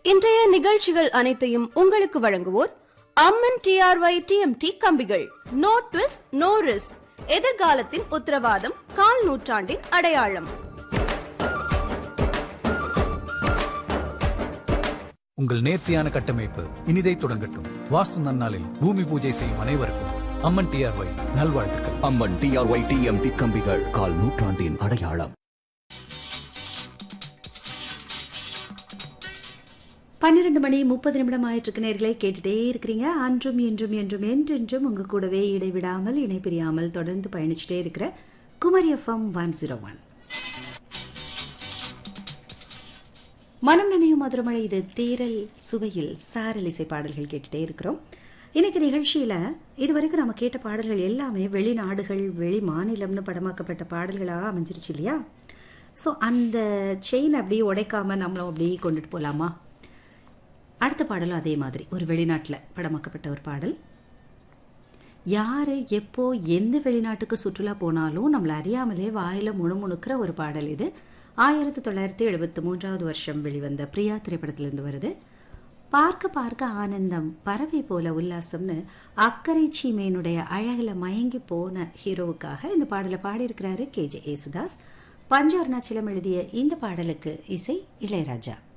இன்றைய நிகழ்ச்சிகள் அனைத்தையும் உங்களுக்கு வழங்குவோர் அம்மன் டிஆர்ஒய் டிஎம்டி கம்பிகள் நோ ட்விஸ்ட் நோ ரிஸ்க் எதிர்காலத்தின் உத்தரவாதம் கால் நூற்றாண்டின் அடையாளம் உங்கள் நேர்த்தியான கட்டமைப்பு இனிதை தொடங்கட்டும் வாஸ்து நன்னாளில் பூமி பூஜை செய்யும் அனைவருக்கும் அம்மன் டிஆர்ஒய் நல்வாழ்த்துக்கள் அம்மன் டிஆர்ஒய் டிஎம்டி கம்பிகள் கால் நூற்றாண்டின் அடையாளம் பன்னிரெண்டு மணி முப்பது நிமிடம் ஆயிட்டு நேர்களை கேட்டுட்டே இருக்கிறீங்க அன்றும் இன்றும் என்றும் என்றென்றும் உங்க கூடவே இடைவிடாமல் இணைப்பிரியாமல் தொடர்ந்து பயணிச்சுட்டே இருக்கிற Kumari FM one zero one மனம் நினையும் மதுரமழை இது தேரல் சுவையில் சாரல் இசை பாடல்கள் கேட்டுட்டே இருக்கிறோம் இன்னைக்கு நிகழ்ச்சியில இதுவரைக்கும் நம்ம கேட்ட பாடல்கள் எல்லாமே வெளிநாடுகள் வெளி மாநிலம்னு படமாக்கப்பட்ட பாடல்களாக அமைஞ்சிருச்சு இல்லையா ஸோ அந்த செயின் அப்படியே உடைக்காம நம்மளும் அப்படியே கொண்டுட்டு போகலாமா அடுத்த பாடலும் அதே மாதிரி ஒரு வெளிநாட்டில் படமாக்கப்பட்ட ஒரு பாடல் யார் எப்போ எந்த வெளிநாட்டுக்கு சுற்றுலா போனாலும் நம்மளை அறியாமலே வாயில முணுமுணுக்கிற ஒரு பாடல் இது ஆயிரத்தி தொள்ளாயிரத்தி எழுபத்தி மூன்றாவது வருஷம் வெளிவந்த பிரியா திரைப்படத்திலிருந்து வருது பார்க்க பார்க்க ஆனந்தம் பறவை போல உல்லாசம்னு அக்கறை சீமையினுடைய அழகில் மயங்கி போன ஹீரோவுக்காக இந்த பாடலை பாடியிருக்கிறாரு கே ஜே ஏசுதாஸ் பஞ்சு அருணாச்சலம் எழுதிய இந்த பாடலுக்கு இசை இளையராஜா